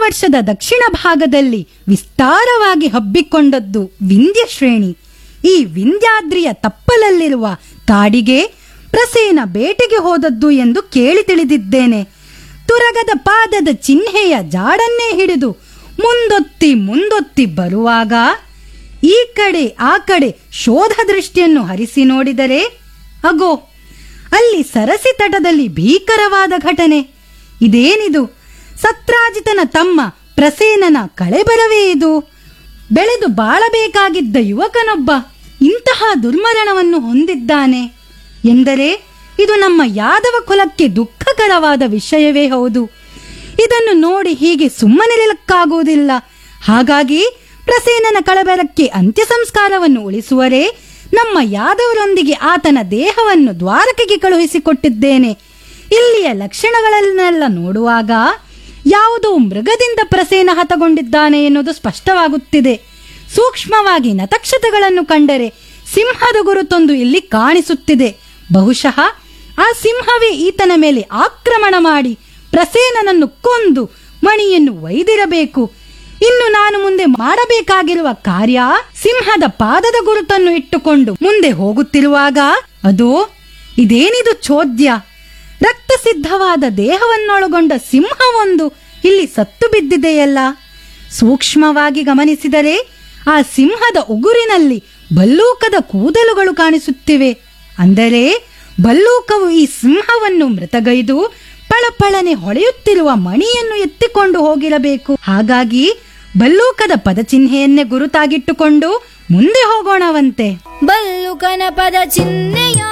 ವರ್ಷದ ದಕ್ಷಿಣ ಭಾಗದಲ್ಲಿ ವಿಸ್ತಾರವಾಗಿ ಹಬ್ಬಿಕೊಂಡದ್ದು ವಿಂಧ್ಯ ಶ್ರೇಣಿ ಈ ವಿಂಧ್ಯಾದ್ರಿಯ ತಪ್ಪಲಲ್ಲಿರುವ ಕಾಡಿಗೆ ಪ್ರಸೇನ ಬೇಟೆಗೆ ಹೋದದ್ದು ಎಂದು ಕೇಳಿ ತಿಳಿದಿದ್ದೇನೆ ತುರಗದ ಪಾದದ ಚಿಹ್ನೆಯ ಜಾಡನ್ನೇ ಹಿಡಿದು ಮುಂದೊತ್ತಿ ಮುಂದೊತ್ತಿ ಬರುವಾಗ ಈ ಕಡೆ ಆ ಕಡೆ ಶೋಧ ದೃಷ್ಟಿಯನ್ನು ಹರಿಸಿ ನೋಡಿದರೆ ಅಗೋ ಅಲ್ಲಿ ಸರಸಿ ತಟದಲ್ಲಿ ಭೀಕರವಾದ ಘಟನೆ ಇದೇನಿದು ಸತ್ರಾಜಿತನ ತಮ್ಮ ಪ್ರಸೇನನ ಕಳೆಬರವೇ ಇದು ಬೆಳೆದು ಬಾಳಬೇಕಾಗಿದ್ದ ಯುವಕನೊಬ್ಬ ಇಂತಹ ದುರ್ಮರಣವನ್ನು ಹೊಂದಿದ್ದಾನೆ ಎಂದರೆ ಇದು ನಮ್ಮ ಯಾದವ ಕುಲಕ್ಕೆ ದುಃಖಕರವಾದ ವಿಷಯವೇ ಹೌದು ಇದನ್ನು ನೋಡಿ ಹೀಗೆ ಸುಮ್ಮನಿರಲಕ್ಕಾಗುವುದಿಲ್ಲ ಹಾಗಾಗಿ ಪ್ರಸೇನನ ಕಳಬೆರಕ್ಕೆ ಅಂತ್ಯ ಸಂಸ್ಕಾರವನ್ನು ಉಳಿಸುವರೇ ನಮ್ಮ ಯಾದವರೊಂದಿಗೆ ಆತನ ದೇಹವನ್ನು ದ್ವಾರಕೆಗೆ ಕಳುಹಿಸಿಕೊಟ್ಟಿದ್ದೇನೆ ಇಲ್ಲಿಯ ಲಕ್ಷಣಗಳನ್ನೆಲ್ಲ ನೋಡುವಾಗ ಯಾವುದೋ ಮೃಗದಿಂದ ಪ್ರಸೇನ ಹತಗೊಂಡಿದ್ದಾನೆ ಎನ್ನುವುದು ಸ್ಪಷ್ಟವಾಗುತ್ತಿದೆ ಸೂಕ್ಷ್ಮವಾಗಿ ನತಕ್ಷತೆಗಳನ್ನು ಕಂಡರೆ ಸಿಂಹದ ಗುರುತೊಂದು ಇಲ್ಲಿ ಕಾಣಿಸುತ್ತಿದೆ ಬಹುಶಃ ಆ ಸಿಂಹವೇ ಈತನ ಮೇಲೆ ಆಕ್ರಮಣ ಮಾಡಿ ಪ್ರಸೇನನನ್ನು ಕೊಂದು ಮಣಿಯನ್ನು ಒಯ್ದಿರಬೇಕು ಇನ್ನು ನಾನು ಮುಂದೆ ಮಾಡಬೇಕಾಗಿರುವ ಕಾರ್ಯ ಸಿಂಹದ ಪಾದದ ಗುರುತನ್ನು ಇಟ್ಟುಕೊಂಡು ಮುಂದೆ ಹೋಗುತ್ತಿರುವಾಗ ಅದೋ ಇದೇನಿದು ಚೋದ್ಯ ರಕ್ತಸಿದ್ಧವಾದ ದೇಹವನ್ನೊಳಗೊಂಡ ಸಿಂಹವೊಂದು ಇಲ್ಲಿ ಸತ್ತು ಬಿದ್ದಿದೆಯಲ್ಲ ಸೂಕ್ಷ್ಮವಾಗಿ ಗಮನಿಸಿದರೆ ಆ ಸಿಂಹದ ಉಗುರಿನಲ್ಲಿ ಭಲ್ಲೂಕದ ಕೂದಲುಗಳು ಕಾಣಿಸುತ್ತಿವೆ ಅಂದರೆ ಭಲ್ಲೂಕವು ಈ ಸಿಂಹವನ್ನು ಮೃತಗೈದು ಪಳಪಳನೆ ಹೊಳೆಯುತ್ತಿರುವ ಮಣಿಯನ್ನು ಎತ್ತಿಕೊಂಡು ಹೋಗಿರಬೇಕು ಹಾಗಾಗಿ ಭಲ್ಲೂಕದ ಪದಚಿಹ್ನೆಯನ್ನೇ ಗುರುತಾಗಿಟ್ಟುಕೊಂಡು ಮುಂದೆ ಹೋಗೋಣವಂತೆ ಬಲ್ಲುಕನ ಪದ ಚಿಹ್ನೆಯ